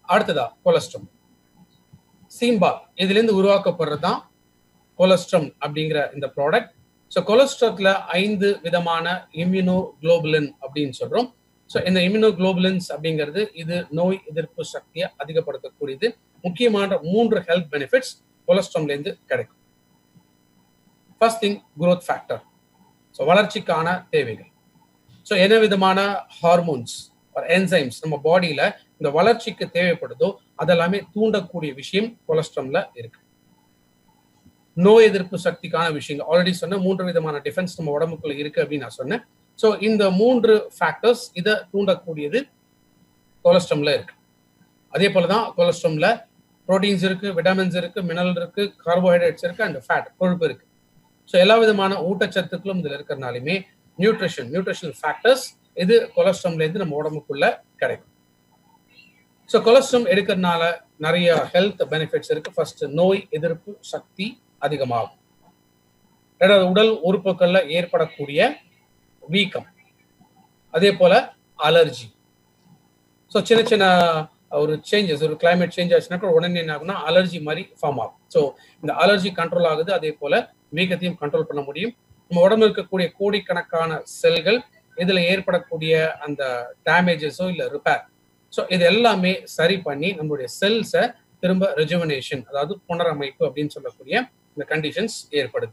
அடுத்ததா கொலஸ்ட்ரம் சீம்பா இதுல இருந்து உருவாக்கப்படுறது தான் கொலஸ்ட்ரம் அப்படிங்கிற இந்த ப்ராடக்ட் ஸோ கொலஸ்ட்ரத்துல ஐந்து விதமான இம்யூனோ குளோபுலின் அப்படின்னு சொல்றோம் ஸோ இந்த இம்யூனோ குளோபுலின்ஸ் அப்படிங்கிறது இது நோய் எதிர்ப்பு சக்தியை அதிகப்படுத்தக்கூடியது முக்கியமான மூன்று ஹெல்த் பெனிஃபிட்ஸ் கொலஸ்ட்ரம்ல இருந்து கிடைக்கும் first thing growth factor so வளர்ச்சிக்கான தேவைகள் ஸோ என்ன விதமான ஹார்மோன்ஸ் என்சைம்ஸ் நம்ம பாடியில இந்த வளர்ச்சிக்கு தேவைப்படுதோ அதெல்லாமே தூண்டக்கூடிய விஷயம் கொலஸ்ட்ரம்ல இருக்கு நோய் எதிர்ப்பு சக்திக்கான விஷயங்கள் ஆல்ரெடி சொன்ன மூன்று விதமான டிஃபென்ஸ் நம்ம உடம்புக்குள்ள இருக்கு அப்படின்னு நான் சொன்னேன் ஸோ இந்த மூன்று ஃபேக்டர்ஸ் இதை தூண்டக்கூடியது கொலஸ்ட்ரம்ல இருக்கு அதே போலதான் கொலஸ்ட்ரம்ல ப்ரோட்டீன்ஸ் இருக்கு விட்டமின்ஸ் இருக்கு மினரல் இருக்கு கார்போஹைட்ரேட்ஸ் இருக்கு அண்ட் ஃபேட் கொழுப்பு இருக்கு ஸோ எல்லா விதமான ஊட்டச்சத்துக்களும் இதுல இருக்கிறனாலுமே நியூட்ரிஷன் நியூட்ரிஷனல் ஃபேக்டர்ஸ் இது கொலஸ்ட்ரம்ல இருந்து நம்ம உடம்புக்குள்ள கிடைக்கும் ஸோ கொலஸ்ட்ரம் எடுக்கிறதுனால நிறைய ஹெல்த் பெனிஃபிட்ஸ் இருக்கு ஃபர்ஸ்ட் நோய் எதிர்ப்பு சக்தி அதிகமாகும் ரெண்டாவது உடல் உறுப்புகள்ல ஏற்படக்கூடிய வீக்கம் அதே போல அலர்ஜி ஸோ சின்ன சின்ன ஒரு சேஞ்சஸ் ஒரு கிளைமேட் சேஞ்ச் ஆச்சுன்னா கூட உடனே என்ன ஆகும்னா அலர்ஜி மாதிரி ஃபார்ம் ஆகும் ஸோ இந்த அலர்ஜி கண்ட்ரோல் ஆகுது அதே போல வீக்கத்தையும் கண்ட்ரோல் பண்ண முடியும் நம்ம உடம்புல இருக்கக்கூடிய கோடிக்கணக்கான செல்கள் இதுல ஏற்படக்கூடிய அந்த டேமேஜஸோ இல்ல ரிப்பேர் ஸோ இது எல்லாமே சரி பண்ணி நம்மளுடைய செல்ஸை திரும்ப ரெஜுவனேஷன் அதாவது புனரமைப்பு அப்படின்னு சொல்லக்கூடிய இந்த கண்டிஷன்ஸ் ஏற்படுது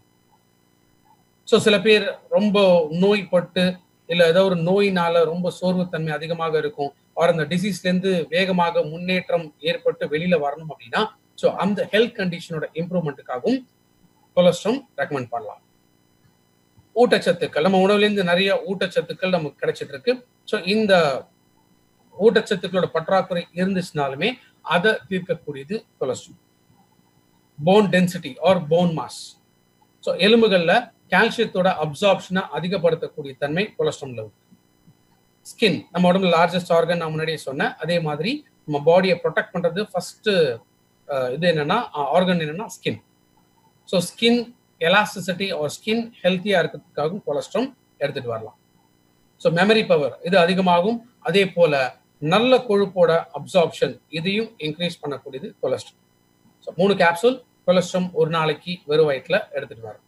ஸோ சில பேர் ரொம்ப நோய்பட்டு இல்ல ஏதோ ஒரு நோயினால ரொம்ப சோர்வுத்தன்மை அதிகமாக இருக்கும் ஆர் அந்த டிசீஸ்ல இருந்து வேகமாக முன்னேற்றம் ஏற்பட்டு வெளியில வரணும் அப்படின்னா ஸோ அந்த ஹெல்த் கண்டிஷனோட இம்ப்ரூவ்மெண்ட்டுக்காகவும் கொலஸ்ட்ரம் ரெக்கமெண்ட் பண்ணலாம் ஊட்டச்சத்துக்கள் நம்ம உணவுலேருந்து நிறைய ஊட்டச்சத்துக்கள் நமக்கு கிடைச்சிட்டு இருக்கு ஸோ இந்த ஊட்டச்சத்துக்களோட பற்றாக்குறை இருந்துச்சுனாலுமே அதை தீர்க்கக்கூடியது cholesterol bone density or bone mass so எலும்புகள்ல கால்சியத்தோட அப்சார்ப்ஷனை அதிகப்படுத்தக்கூடிய தன்மை கொலஸ்ட்ரால்ல இருக்கு ஸ்கின் நம்ம உடம்புல லார்ஜஸ்ட் ஆர்கன் நான் முன்னாடியே சொன்னேன் அதே மாதிரி நம்ம பாடியை ப்ரொடெக்ட் பண்றது ஃபர்ஸ்ட் இது என்னன்னா ஆர்கன் என்னன்னா skin so skin elasticity or skin ஹெல்த்தியா இருக்கிறதுக்காகவும் கொலஸ்ட்ரால் எடுத்துட்டு வரலாம் ஸோ மெமரி பவர் இது அதிகமாகும் அதே போல நல்ல கொழுப்போட அப்சார்ப்ஷன் இதையும் இன்க்ரீஸ் பண்ணக்கூடியது கொலஸ்ட்ரால் ஸோ மூணு கேப்சூல் கொலஸ்ட்ரால் ஒரு நாளைக்கு வெறும் வயிற்றுல எடுத்துட்டு வரோம்